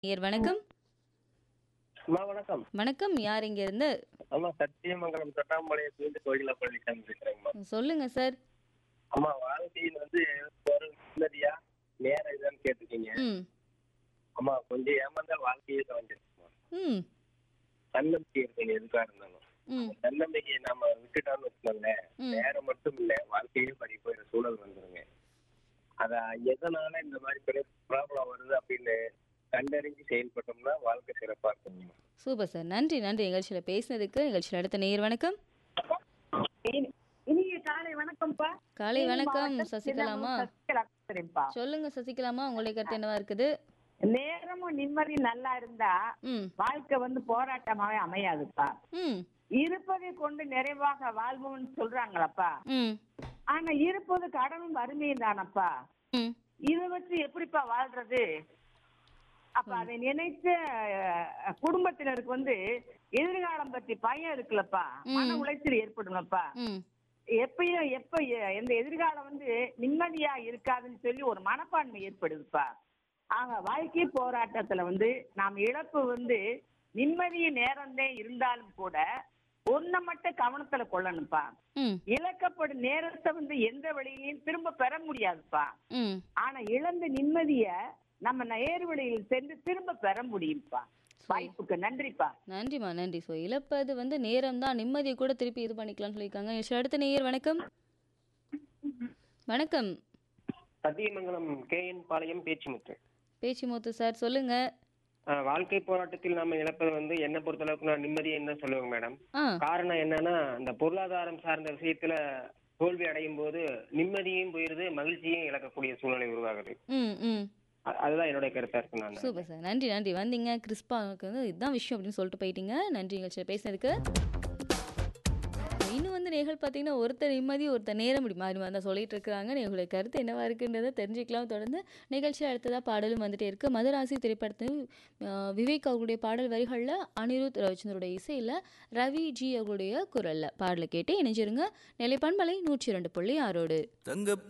நேயர் வணக்கம் அம்மா வணக்கம் வணக்கம் யார் இங்க இருந்து அம்மா சத்தியமங்கலம் தொட்டாம்பாளையத்துலேருந்து கோயிலா பழனிசாமி பேசுறேங்கம்மா சொல்லுங்க சார் அம்மா வாழ்க்கையில் வந்து ஒரு நிம்மதியா நேரம் இதான்னு கேட்டிருக்கீங்க ம் அம்மா கொஞ்சம் ஏமாந்தா வாழ்க்கையே தொலைஞ்சிருக்குமா ம் தன்னம்பிக்கை இருக்குங்க எதுக்கா இருந்தாலும் ம் தன்னம்பிக்கையை நாம விட்டுட்டோம்னு வச்சுக்கோங்களேன் ம். நேரம் மட்டும் இல்ல வாழ்க்கையே பறி போயிற சூழல் வந்துருங்க அத எதனால இந்த மாதிரி ப்ராப்ளம் வருது அப்படின்னு கண்டறிஞ்சு செயல்பட்டோம்னா வாழ்க்கை சிறப்பா இருக்குங்க சூப்பர் சார் நன்றி நன்றி நிகழ்ச்சியில் பேசினதுக்கு நிகழ்ச்சியில் அடுத்த நேயர் வணக்கம் இனி- இனிய காலை வணக்கம்ப்பா காலை தேனி வணக்கம் மாவட்டம் சசிகலாமா சின்னமனூர் சசிகலா பேசுறேன்ப்பா சொல்லுங்க சசிகலாமா உங்களுடைய கருத்து என்னவா இருக்குது நேரமும் நிம்மதி நல்லா இருந்தா ம் வாழ்க்கை வந்து போராட்டமாவே அமையாதுப்பா ம் இருப்பதை கொண்டு நிறைவாக வாழ்வோம்னு சொல்றாங்களப்பா ம் ஆனா இருப்பது கடனும் வறுமையும் தானப்பா ம் இதை வச்சு எப்படிப்பா வாழ்றது அப்ப அதை நினைச்ச அஹ், குடும்பத்தினருக்கு வந்து எதிர்காலம் பத்தி பயம் இருக்குல்லப்பா மன உளைச்சல் ஏற்படும்லப்பா ம் எப்பயும் எப்ப எ- எந்த எதிர்காலம் வந்து நிம்மதியா இருக்காதுன்னு சொல்லி ஒரு மனப்பான்மை ஏற்படுதுப்பா ஆக வாழ்க்கை போராட்டத்துல வந்து நாம் இழப்பு வந்து நிம்மதிய நேரம்தே இருந்தாலும் கூட ஒன்ன மட்டும் கவனத்துல கொள்ளணும்ப்பா ம் இழக்கப்படும் நேரத்தை வந்து எந்த வழியிலையும் திரும்ப பெற முடியாதுப்பா ம் ஆனா இழந்த நிம்மதிய நம்ம நேர் வழியில் சென்று திரும்ப பெற முடியும்ப்பா வாய்ப்புக்கு நன்றிப்பா நன்றிம்மா நன்றி ஸோ இழப்பது வந்து நேரம் தான் நிம்மதியை கூட திருப்பி இது பண்ணிக்கலாம்னு சொல்லியிருக்காங்க நிகழ்ச்சியில் அடுத்த நேயர் வணக்கம் வணக்கம் Sathyamangalam K N Palayam Pechumuthu Pechimuthu sir சொல்லுங்க ஆஹ் வாழ்க்கை போராட்டத்தில் நாம இழப்பது வந்து என்ன பொறுத்தளவுக்கு நான் நிம்மதியை என்ன சொல்லுவேங்க மேடம் ஆ காரணம் என்னன்னா இந்த பொருளாதாரம் சார்ந்த விஷயத்துல தோல்வி அடையும் போது நிம்மதியும் போயிருது மகிழ்ச்சியும் இழக்கக்கூடிய சூழ்நிலை உருவாகுது ம் ம் அ- அதுதான் என்னுடைய கருத்தா இருக்கு நான் சூப்பர் சார் நன்றி நன்றி வந்தீங்க கிறிஸ்பாவுக்கு வந்து இதுதான் விஷயம் அப்படின்னு சொல்லிட்டு போயிட்டீங்க நன்றி நிகழ்ச்சியில் பேசினதுக்கு இன்னும் வந்து நேர்கள் பார்த்தீங்கன்னா ஒருத்தர் நிம்மதி ஒருத்தர் நேரம் இப்படி மாறி மாறி தான் சொல்லிட்டு இருக்காங்க உங்களுடைய கருத்து என்னவா இருக்குன்றதை தெரிஞ்சுக்கலாம் தொடர்ந்து நிகழ்ச்சி அடுத்ததாக பாடலும் வந்துட்டே இருக்கு மதராசி திரைப்படத்தில் ஆஹ், விவேக் அவர்களுடைய பாடல் வரிகளில் அனிருத் ரவிச்சந்தருடைய இசையில் ரவி ஜி அவர்களுடைய குரலில் பாடலை கேட்டு இணைஞ்சிருங்க நிலைப்பண்பலை நூற்றி இரண்டு புள்ளி ஆறோடு தங்கப்